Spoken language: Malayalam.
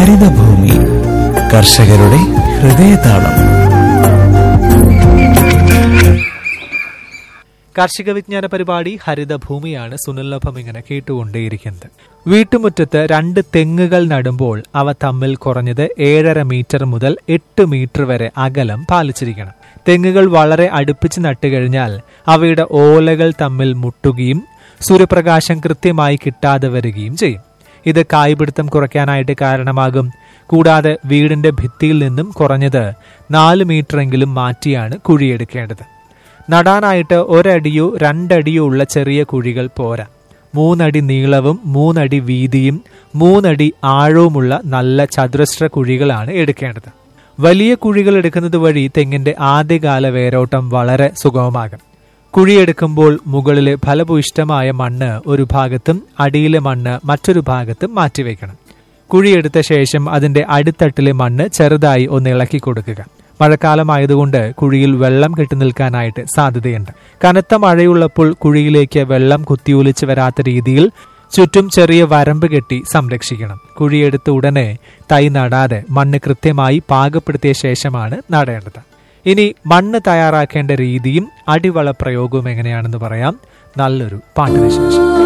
ഹരിതഭൂമി കർഷകരുടെ ഹൃദയതാളം കാർഷിക വിജ്ഞാന പരിപാടി ഹരിതഭൂമിയാണ് സുനിലൊപ്പം ഇങ്ങനെ കേട്ടുകൊണ്ടേയിരിക്കുന്നത് വീട്ടുമുറ്റത്ത് രണ്ട് തെങ്ങുകൾ നടുമ്പോൾ അവ തമ്മിൽ കുറഞ്ഞത് ഏഴര മീറ്റർ മുതൽ എട്ട് മീറ്റർ വരെ അകലം പാലിച്ചിരിക്കണം തെങ്ങുകൾ വളരെ അടുപ്പിച്ച് നട്ടുകഴിഞ്ഞാൽ അവയുടെ ഓലകൾ തമ്മിൽ മുട്ടുകയും സൂര്യപ്രകാശം കൃത്യമായി കിട്ടാതെ വരികയും ചെയ്യും ഇത് കായ്പിടുത്തം കുറയ്ക്കാനായിട്ട് കാരണമാകും കൂടാതെ വീടിന്റെ ഭിത്തിയിൽ നിന്നും കുറഞ്ഞത് നാല് മീറ്ററെങ്കിലും മാറ്റിയാണ് കുഴിയെടുക്കേണ്ടത് നടാനായിട്ട് ഒരടിയോ രണ്ടടിയോ ഉള്ള ചെറിയ കുഴികൾ പോരാ മൂന്നടി നീളവും മൂന്നടി വീതിയും മൂന്നടി ആഴവുമുള്ള നല്ല ചതുരശ്ര കുഴികളാണ് എടുക്കേണ്ടത് വലിയ കുഴികൾ എടുക്കുന്നത് വഴി തെങ്ങിന്റെ ആദ്യകാല വേരോട്ടം വളരെ സുഗമമാകും കുഴിയെടുക്കുമ്പോൾ മുകളിലെ ഫലഭൂയിഷ്ടമായ മണ്ണ് ഒരു ഭാഗത്തും അടിയിലെ മണ്ണ് മറ്റൊരു ഭാഗത്തും മാറ്റിവെക്കണം കുഴിയെടുത്ത ശേഷം അതിന്റെ അടിത്തട്ടിലെ മണ്ണ് ചെറുതായി ഒന്ന് ഇളക്കി കൊടുക്കുക മഴക്കാലമായതുകൊണ്ട് കുഴിയിൽ വെള്ളം കെട്ടിനിൽക്കാനായിട്ട് സാധ്യതയുണ്ട് കനത്ത മഴയുള്ളപ്പോൾ കുഴിയിലേക്ക് വെള്ളം കുത്തിയൊലിച്ച് വരാത്ത രീതിയിൽ ചുറ്റും ചെറിയ വരമ്പ് കെട്ടി സംരക്ഷിക്കണം കുഴിയെടുത്ത് ഉടനെ തൈ നടാതെ മണ്ണ് കൃത്യമായി പാകപ്പെടുത്തിയ ശേഷമാണ് നടേണ്ടത് ഇനി മണ്ണ് തയ്യാറാക്കേണ്ട രീതിയും അടിവള പ്രയോഗവും എങ്ങനെയാണെന്ന് പറയാം നല്ലൊരു പാട്ടിന് ശേഷം